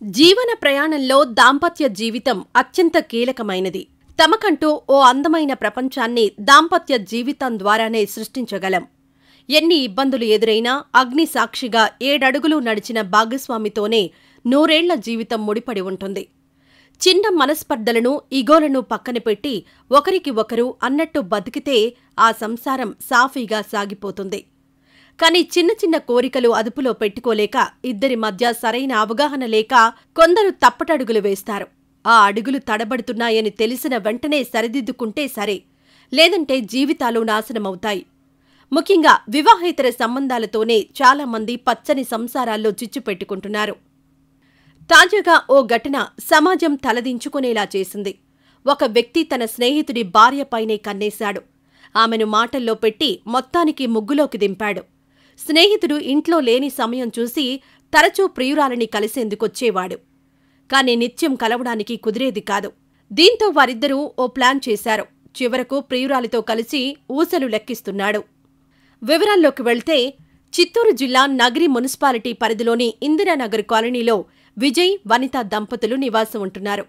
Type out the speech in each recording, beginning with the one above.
జీవన ప్రయాణంలో దాంపత్య జీవితం అత్యంత కీలకమైనది తమకంటూ ఓ అందమైన ప్రపంచాన్ని దాంపత్య జీవితం ద్వారానే సృష్టించగలం ఎన్ని ఇబ్బందులు ఎదురైనా అగ్ని సాక్షిగా ఏడడుగులు నడిచిన భాగస్వామితోనే నూరేళ్ల జీవితం ముడిపడి ఉంటుంది చిన్న మనస్పర్ధలను ఇగోలను పక్కన పెట్టి ఒకరికి ఒకరు అన్నట్టు బతికితే ఆ సంసారం సాఫీగా సాగిపోతుంది కానీ చిన్న చిన్న కోరికలు అదుపులో పెట్టుకోలేక ఇద్దరి మధ్య సరైన అవగాహన లేక కొందరు తప్పటడుగులు వేస్తారు ఆ అడుగులు తడబడుతున్నాయని తెలిసిన వెంటనే సరిదిద్దుకుంటే సరే లేదంటే జీవితాలు నాశనమవుతాయి ముఖ్యంగా వివాహేతర సంబంధాలతోనే చాలా మంది పచ్చని సంసారాల్లో చిచ్చు పెట్టుకుంటున్నారు తాజాగా ఓ ఘటన సమాజం తలదించుకునేలా చేసింది ఒక వ్యక్తి తన స్నేహితుడి భార్యపైనే కన్నేశాడు ఆమెను మాటల్లో పెట్టి మొత్తానికి ముగ్గులోకి దింపాడు స్నేహితుడు ఇంట్లో లేని సమయం చూసి తరచూ ప్రియురాలని కలిసేందుకొచ్చేవాడు కాని నిత్యం కలవడానికి కుదిరేది కాదు దీంతో వారిద్దరూ ఓ ప్లాన్ చేశారు చివరకు ప్రియురాలితో కలిసి ఊసలు లెక్కిస్తున్నాడు వివరాల్లోకి వెళ్తే చిత్తూరు జిల్లా నగరి మున్సిపాలిటీ పరిధిలోని ఇందిరానగర్ కాలనీలో విజయ్ వనిత దంపతులు నివాసం ఉంటున్నారు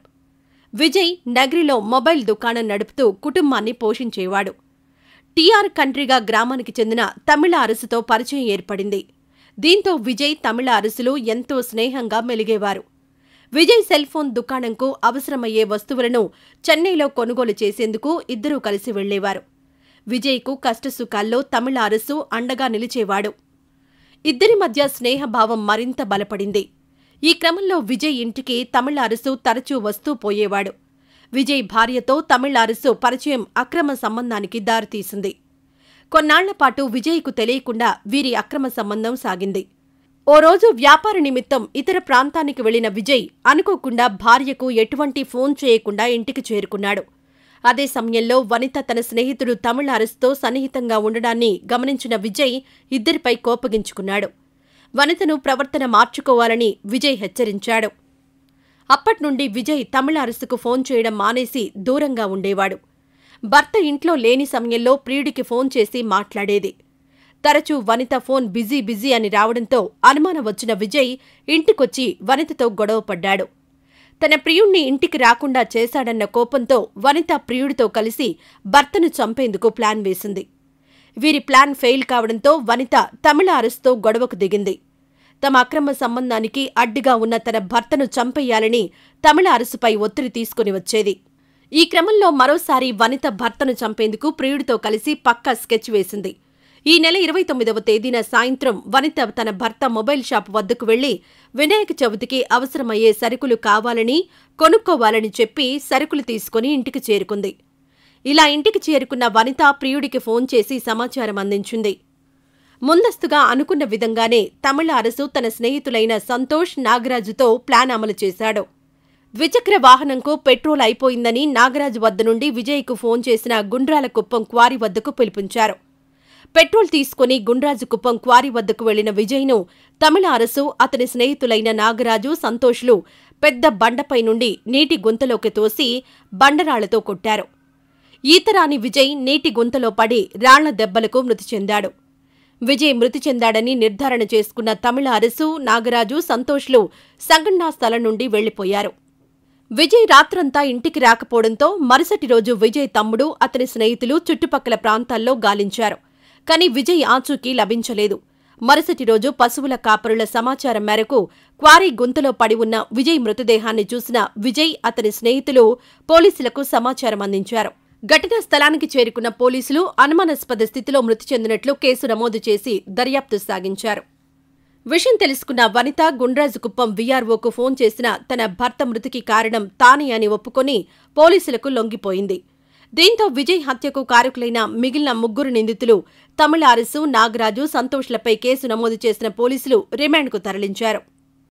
విజయ్ నగరిలో మొబైల్ దుకాణం నడుపుతూ కుటుంబాన్ని పోషించేవాడు టీఆర్ కంట్రీగా గ్రామానికి చెందిన తమిళ అరసుతో పరిచయం ఏర్పడింది దీంతో విజయ్ తమిళ అరసులు ఎంతో స్నేహంగా మెలిగేవారు విజయ్ సెల్ ఫోన్ దుకాణంకు అవసరమయ్యే వస్తువులను చెన్నైలో కొనుగోలు చేసేందుకు ఇద్దరూ కలిసి వెళ్లేవారు విజయ్కు కష్టసుఖాల్లో తమిళ అరసు అండగా నిలిచేవాడు ఇద్దరి మధ్య స్నేహభావం మరింత బలపడింది ఈ క్రమంలో విజయ్ ఇంటికి తమిళ అరసు తరచూ వస్తూ పోయేవాడు విజయ్ భార్యతో తమిళ అరసు పరిచయం అక్రమ సంబంధానికి దారితీసింది కొన్నాళ్లపాటు విజయ్కు తెలియకుండా వీరి అక్రమ సంబంధం సాగింది ఓ రోజు వ్యాపార నిమిత్తం ఇతర ప్రాంతానికి వెళ్లిన విజయ్ అనుకోకుండా భార్యకు ఎటువంటి ఫోన్ చేయకుండా ఇంటికి చేరుకున్నాడు అదే సమయంలో వనిత తన స్నేహితుడు తమిళ అరసుతో సన్నిహితంగా ఉండడాన్ని గమనించిన విజయ్ ఇద్దరిపై కోపగించుకున్నాడు వనితను ప్రవర్తన మార్చుకోవాలని విజయ్ హెచ్చరించాడు అప్పట్నుండి విజయ్ తమిళ అరసుకు ఫోన్ చేయడం మానేసి దూరంగా ఉండేవాడు భర్త ఇంట్లో లేని సమయంలో ప్రియుడికి ఫోన్ చేసి మాట్లాడేది తరచూ వనిత ఫోన్ బిజీ బిజీ అని రావడంతో అనుమానం వచ్చిన విజయ్ ఇంటికొచ్చి వనితతో గొడవపడ్డాడు తన ప్రియుణ్ణి ఇంటికి రాకుండా చేశాడన్న కోపంతో వనిత ప్రియుడితో కలిసి భర్తను చంపేందుకు ప్లాన్ వేసింది వీరి ప్లాన్ ఫెయిల్ కావడంతో వనిత తమిళ అరసుతో గొడవకు దిగింది తమ అక్రమ సంబంధానికి అడ్డుగా ఉన్న తన భర్తను చంపేయాలని తమిళ అరసుపై ఒత్తిడి తీసుకుని వచ్చేది ఈ క్రమంలో మరోసారి వనిత భర్తను చంపేందుకు ప్రియుడితో కలిసి పక్కా స్కెచ్ వేసింది ఈ నెల ఇరవై తొమ్మిదవ తేదీన సాయంత్రం వనిత తన భర్త మొబైల్ షాప్ వద్దకు వెళ్లి వినాయక చవితికి అవసరమయ్యే సరుకులు కావాలని కొనుక్కోవాలని చెప్పి సరుకులు తీసుకుని ఇంటికి చేరుకుంది ఇలా ఇంటికి చేరుకున్న వనిత ప్రియుడికి ఫోన్ చేసి సమాచారం అందించింది ముందస్తుగా అనుకున్న విధంగానే తమిళ అరసు తన స్నేహితులైన సంతోష్ నాగరాజుతో ప్లాన్ అమలు చేశాడు ద్విచక్ర వాహనంకు పెట్రోల్ అయిపోయిందని నాగరాజు వద్ద నుండి విజయ్కు ఫోన్ చేసిన గుండ్రాల కుప్పం క్వారీ వద్దకు పిలిపించారు పెట్రోల్ తీసుకుని గుండ్రాజు కుప్పం క్వారీ వద్దకు వెళ్లిన విజయ్ను తమిళ అరసు అతని స్నేహితులైన నాగరాజు సంతోష్లు పెద్ద బండపై నుండి నీటి గుంతలోకి తోసి బండరాళ్లతో కొట్టారు ఈతరాని విజయ్ నీటి గుంతలో పడి రాళ్ల దెబ్బలకు మృతి చెందాడు విజయ్ మృతి చెందాడని నిర్ధారణ చేసుకున్న తమిళ అరసు నాగరాజు సంతోష్లు సంఘటనా స్థలం నుండి వెళ్లిపోయారు విజయ్ రాత్రంతా ఇంటికి రాకపోవడంతో మరుసటి రోజు విజయ్ తమ్ముడు అతని స్నేహితులు చుట్టుపక్కల ప్రాంతాల్లో గాలించారు కాని విజయ్ ఆచూకీ లభించలేదు మరుసటి రోజు పశువుల కాపరుల సమాచారం మేరకు క్వారీ గుంతలో పడి ఉన్న విజయ్ మృతదేహాన్ని చూసిన విజయ్ అతని స్నేహితులు పోలీసులకు సమాచారం అందించారు ఘటనా స్థలానికి చేరుకున్న పోలీసులు అనుమానాస్పద స్థితిలో మృతి చెందినట్లు కేసు నమోదు చేసి దర్యాప్తు సాగించారు విషయం తెలుసుకున్న వనిత గుండ్రాజుకుప్పం వీఆర్ఓకు ఫోన్ చేసిన తన భర్త మృతికి కారణం తానే అని ఒప్పుకొని పోలీసులకు లొంగిపోయింది దీంతో విజయ్ హత్యకు కారకులైన మిగిలిన ముగ్గురు నిందితులు తమిళ అరసు నాగరాజు సంతోష్లపై కేసు నమోదు చేసిన పోలీసులు రిమాండ్కు తరలించారు